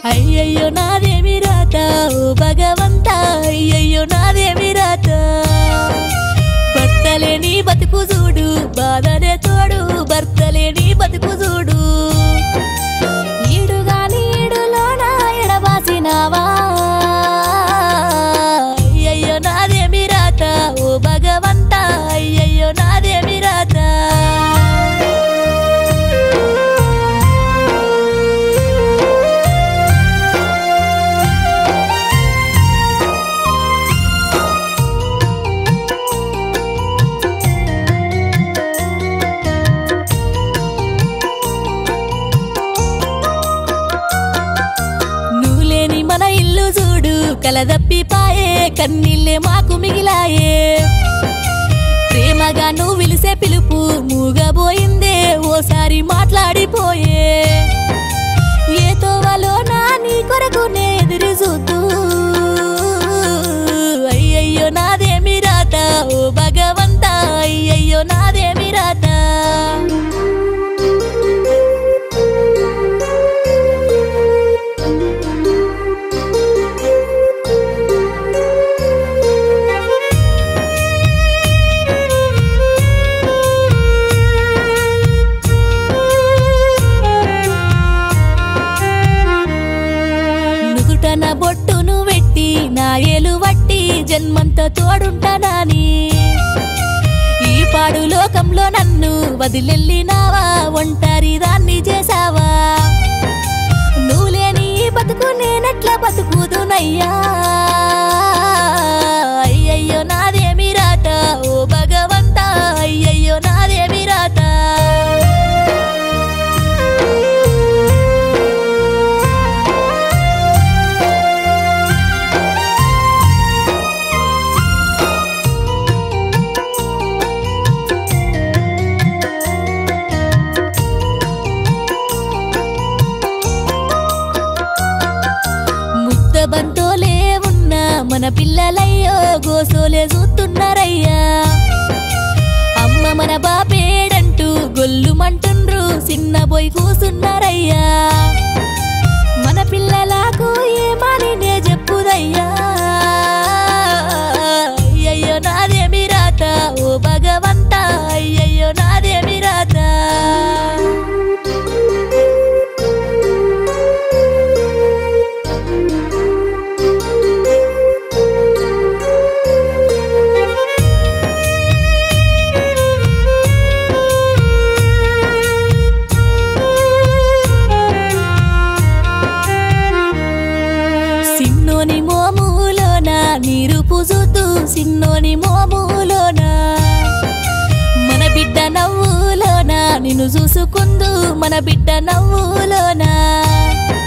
అయ్యయ్యో నాదేమి రాత ఓ భగవంత అయ్యయ్యో నాదేమి రాత భర్తలేని బతుకు చూడు బాధనే తోడు భర్తలేని బతుకు చూడు ఈడుగాని ఈడులోన ఎడబాసినావా అయ్యయ్యో నాదేమి రాత ఓ భగవంత అయ్యయ్యో నాదేమి రాత నువ్వు లేని మన ఇల్లు చూడు కలదప్పిపాయే కన్నీళ్ళే మాకు మిగిలాయే ప్రేమగా నువ్వు పిలిసే పిలుపు మూగబోయిందే ఓసారి మాట్లాడిపోయే ఏ తోవలో నా నీ కొరకు నే ఎదురు చూస్తూ అయ్యయ్యో నాదేమి రాత ఓ భగవంత అయ్యయ్యో నాదేమి రాత నుదుటన బొట్టును వెట్టి నా ఏలు వట్టి జన్మంతా తోడుంటానని ఈ పాడు లోకంలో నన్ను వదిలెళ్ళినావా ఒంటరి దాన్ని చేసావా నువ్వు లేని ఈ బతుకు నేనెట్లా బతుకుదునయ్యా అయ్యయ్యో నాదేమి రాత ఓ భగవంత అయ్యయ్యో నాదేమి రాత ముద్ద బంతోలే ఉన్న మన పిల్లలయ్యో గోసోలే చూస్తున్నారయ్యా అమ్మ మన బాపేడంటూ గొల్లుమంటుండ్రు చిన్న పోయి కూసున్నారయ్యా మన పిల్లలకు ఏమని నే చెప్పుదయ్యా అయ్యయ్యో నాదేమి రాత ఓ భగవంత అయ్యయ్యో నాదేమి రాత సిన్నోని మోములోన నీరు పుజుతూ సిన్నోని మోములోన మన బిడ్డ నవ్వులోన నిన్ను చూసుకుందు మన బిడ్డ నవ్వులోన